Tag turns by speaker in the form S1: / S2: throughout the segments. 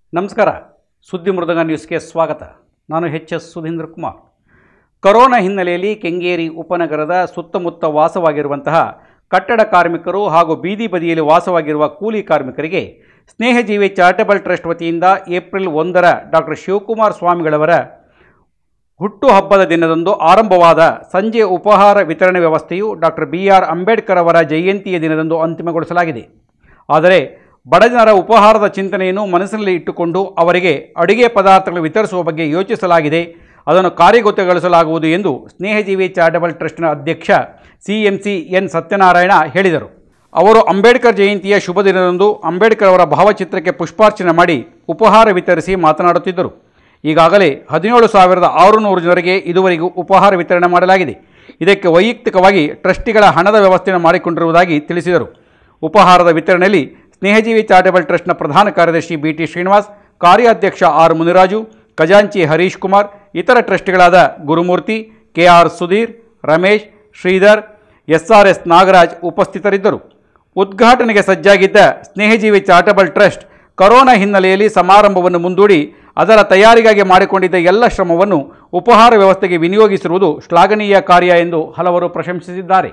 S1: ನಮಸ್ಕಾರ ಸುದ್ದಿ ಮೃದಂಗ ನ್ಯೂಸ್ಗೆ ಸ್ವಾಗತ ನಾನು H S Sudheendra Kumar corona ಹಿನ್ನೆಲೆಯಲ್ಲಿ ಕೆಂಗೇರಿ ಉಪನಗರದ ಸುತ್ತಮುತ್ತ ವಾಸವಾಗಿರುವಂತಹ ಕಟ್ಟಡ ಕಾರ್ಮಿಕರು ಹಾಗೂ ಬೀದಿ ಬದಿಯಲ್ಲಿ ವಾಸವಾಗಿರುವ ಕೂಲಿ ಕಾರ್ಮಿಕರಿಗೆ ಸ್ನೇಹಜೀವಿ ಚಾರಿಟಬಲ್ ಟ್ರಸ್ಟ್ ವತಿಯಿಂದ ಏಪ್ರಿಲ್ ಒಂದರ ಡಾಕ್ಟರ್ ಶಿವಕುಮಾರ್ ಸ್ವಾಮಿಗಳವರ ಹುಟ್ಟುಹಬ್ಬದ ದಿನದಂದು ಆರಂಭವಾದ ಸಂಜೆ ಉಪಹಾರ ವಿತರಣೆ ವ್ಯವಸ್ಥೆಯು ಡಾಕ್ಟರ್ ಬಿ ಆರ್ ಅಂಬೇಡ್ಕರ್ ಅವರ ಜಯಂತಿಯ ದಿನದಂದು ಅಂತಿಮಗೊಳಿಸಲಾಗಿದೆ ಆದರೆ ಬಡಜನರ ಉಪಹಾರದ ಚಿಂತನೆಯನ್ನು ಮನಸ್ಸಿನಲ್ಲಿ ಇಟ್ಟುಕೊಂಡು ಅವರಿಗೆ ಅಡುಗೆ ಪದಾರ್ಥಗಳು ವಿತರಿಸುವ ಬಗ್ಗೆ ಯೋಚಿಸಲಾಗಿದೆ ಅದನ್ನು ಕಾರ್ಯಗತಗೊಳಿಸಲಾಗುವುದು ಎಂದು ಸ್ನೇಹಜೀವಿ ಚಾರಿಟಬಲ್ ಟ್ರಸ್ಟ್ನ ಅಧ್ಯಕ್ಷ C M C N Satyanarayana ಹೇಳಿದರು ಅವರು ಅಂಬೇಡ್ಕರ್ ಜಯಂತಿಯ ಶುಭ ದಿನದಂದು ಅಂಬೇಡ್ಕರ್ ಅವರ ಭಾವಚಿತ್ರಕ್ಕೆ ಪುಷ್ಪಾರ್ಚನೆ ಮಾಡಿ ಉಪಹಾರ ವಿತರಿಸಿ ಮಾತನಾಡುತ್ತಿದ್ದರು ಈಗಾಗಲೇ ಹದಿನೇಳು ಸಾವಿರದ ಆರುನೂರು ಜನರಿಗೆ ಇದುವರೆಗೂ ಉಪಹಾರ ವಿತರಣೆ ಮಾಡಲಾಗಿದೆ ಇದಕ್ಕೆ ವೈಯಕ್ತಿಕವಾಗಿ ಟ್ರಸ್ಟಿಗಳ ಹಣದ ವ್ಯವಸ್ಥೆಯನ್ನು ಮಾಡಿಕೊಂಡಿರುವುದಾಗಿ ತಿಳಿಸಿದರು ಉಪಹಾರದ ವಿತರಣೆಯಲ್ಲಿ ಸ್ನೇಹಜೀವಿ ಚಾರಿಟಬಲ್ ಟ್ರಸ್ಟ್ನ ಪ್ರಧಾನ ಕಾರ್ಯದರ್ಶಿ ಬಿ ಟಿ ಶ್ರೀನಿವಾಸ್ ಕಾರ್ಯಾಧ್ಯಕ್ಷ ಆರ್ ಮುನಿರಾಜು ಖಜಾಂಚಿ ಹರೀಶ್ ಕುಮಾರ್ ಇತರ ಟ್ರಸ್ಟಿಗಳಾದ Gurumurthy K R Sudheer Ramesh Sridhar S R S Nagaraj ಉಪಸ್ಥಿತರಿದ್ದರು ಉದ್ಘಾಟನೆಗೆ ಸಜ್ಜಾಗಿದ್ದ ಸ್ನೇಹಜೀವಿ ಚಾರಿಟಬಲ್ ಟ್ರಸ್ಟ್ ಕೊರೋನಾ ಹಿನ್ನೆಲೆಯಲ್ಲಿ ಸಮಾರಂಭವನ್ನು ಮುಂದೂಡಿ ಅದರ ತಯಾರಿಗಾಗಿ ಮಾಡಿಕೊಂಡಿದ್ದ ಎಲ್ಲ ಶ್ರಮವನ್ನು ಉಪಹಾರ ವ್ಯವಸ್ಥೆಗೆ ವಿನಿಯೋಗಿಸಿರುವುದು ಶ್ಲಾಘನೀಯ ಕಾರ್ಯ ಎಂದು ಹಲವರು ಪ್ರಶಂಸಿಸಿದ್ದಾರೆ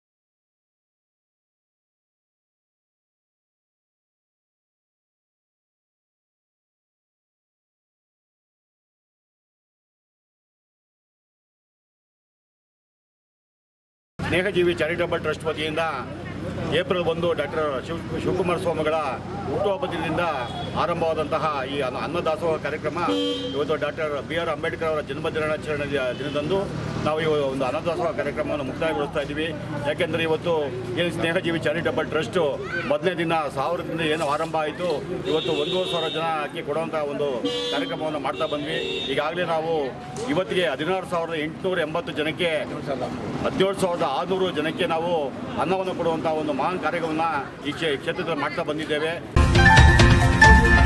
S2: ಸ್ನೇಹಜೀವಿ ಚಾರಿಟಬಲ್ ಟ್ರಸ್ಟ್ ವತಿಯಿಂದ ಏಪ್ರಿಲ್ ಒಂದು ಡಾಕ್ಟರ್ ಶಿವ ಶಿವಕುಮಾರ ಸ್ವಾಮಿಗಳ ಹುಟ್ಟುಹಬ್ಬದಿಂದ ಆರಂಭವಾದಂತಹ ಈ ಅನ್ನ ಅನ್ನದಾಸೋಹ ಕಾರ್ಯಕ್ರಮ ಇವತ್ತು ಡಾಕ್ಟರ್ ಬಿ ಆರ್ ಅಂಬೇಡ್ಕರ್ ಅವರ ಜನ್ಮ ದಿನಾಚರಣೆಯ ದಿನದಂದು ನಾವು ಈ ಒಂದು ಅನ್ನದಾಸೋಹ ಕಾರ್ಯಕ್ರಮವನ್ನು ಮುಕ್ತಾಯಗೊಳಿಸ್ತಾ ಇದ್ದೀವಿ ಯಾಕೆಂದರೆ ಇವತ್ತು ಏನು ಸ್ನೇಹಜೀವಿ ಚಾರಿಟಬಲ್ ಟ್ರಸ್ಟು ಮೊದಲನೇ ದಿನ ಸಾವಿರದಿಂದ ಏನು ಆರಂಭ ಆಯಿತು ಇವತ್ತು ಒಂದೂವರೆ ಸಾವಿರ ಜನ ಅಕ್ಕಿ ಕೊಡುವಂಥ ಒಂದು ಕಾರ್ಯಕ್ರಮವನ್ನು ಮಾಡ್ತಾ ಬಂದ್ವಿ ಈಗಾಗಲೇ ನಾವು ಇವತ್ತಿಗೆ ಹದಿನಾರು ಸಾವಿರದ ಎಂಟುನೂರ ಎಂಬತ್ತು ಜನಕ್ಕೆ ಹದಿನೇಳು ಸಾವಿರದ ಆರುನೂರು ಜನಕ್ಕೆ ನಾವು ಅನ್ನವನ್ನು ಕೊಡುವಂಥ ಒಂದು ಮಹಾನ್ ಕಾರ್ಯಕ್ರಮವನ್ನು ಈ ಕ್ಷೇ- ಕ್ಷೇತ್ರದಲ್ಲಿ ಮಾಡ್ತಾ ಬಂದಿದ್ದೇವೆ